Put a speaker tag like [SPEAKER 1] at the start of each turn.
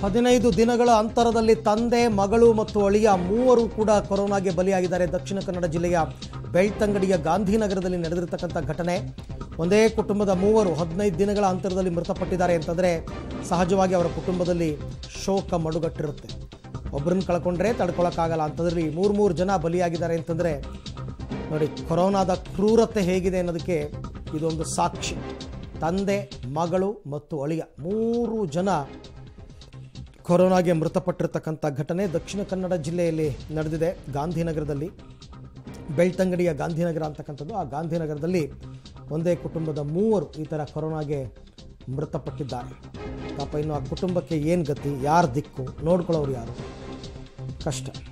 [SPEAKER 1] ಹದಿನೈದು ದಿನಗಳ ಅಂತರದಲ್ಲಿ ತಂದೆ ಮಗಳು ಮತ್ತು ಅಳಿಯ ಮೂವರು ಕೂಡ ಕೊರೋನಾಗೆ ಬಲಿಯಾಗಿದ್ದಾರೆ ದಕ್ಷಿಣ ಕನ್ನಡ ಜಿಲ್ಲೆಯ ಬೆಳ್ತಂಗಡಿಯ ಗಾಂಧಿನಗರದಲ್ಲಿ ನಡೆದಿರ್ತಕ್ಕಂಥ ಘಟನೆ ಒಂದೇ ಕುಟುಂಬದ ಮೂವರು ಹದಿನೈದು ದಿನಗಳ ಅಂತರದಲ್ಲಿ ಮೃತಪಟ್ಟಿದ್ದಾರೆ ಅಂತಂದರೆ ಸಹಜವಾಗಿ ಅವರ ಕುಟುಂಬದಲ್ಲಿ ಶೋಕ ಮಡುಗಟ್ಟಿರುತ್ತೆ ಒಬ್ಬರನ್ನ ಕಳ್ಕೊಂಡ್ರೆ ತಡ್ಕೊಳಕ್ಕಾಗಲ್ಲ ಅಂತಂದ್ರಲ್ಲಿ ಮೂರು ಮೂರು ಜನ ಬಲಿಯಾಗಿದ್ದಾರೆ ಅಂತಂದರೆ ನೋಡಿ ಕೊರೋನಾದ ಕ್ರೂರತೆ ಹೇಗಿದೆ ಅನ್ನೋದಕ್ಕೆ ಇದೊಂದು ಸಾಕ್ಷಿ ತಂದೆ ಮಗಳು ಮತ್ತು ಅಳಿಯ ಮೂರು ಜನ ಕೊರೋನಾಗೆ ಮೃತಪಟ್ಟಿರ್ತಕ್ಕಂಥ ಘಟನೆ ದಕ್ಷಿಣ ಕನ್ನಡ ಜಿಲ್ಲೆಯಲ್ಲಿ ನಡೆದಿದೆ ಗಾಂಧಿನಗರದಲ್ಲಿ ಬೆಳ್ತಂಗಡಿಯ ಗಾಂಧಿನಗರ ಅಂತಕ್ಕಂಥದ್ದು ಆ ಗಾಂಧಿನಗರದಲ್ಲಿ ಒಂದೇ ಕುಟುಂಬದ ಮೂವರು ಈ ಥರ ಕೊರೋನಾಗೆ ಮೃತಪಟ್ಟಿದ್ದಾರೆ ಪಾಪ ಇನ್ನು ಆ ಕುಟುಂಬಕ್ಕೆ ಏನು ಗತಿ ಯಾರು ದಿಕ್ಕು ನೋಡ್ಕೊಳ್ಳೋರು ಯಾರು ಕಷ್ಟ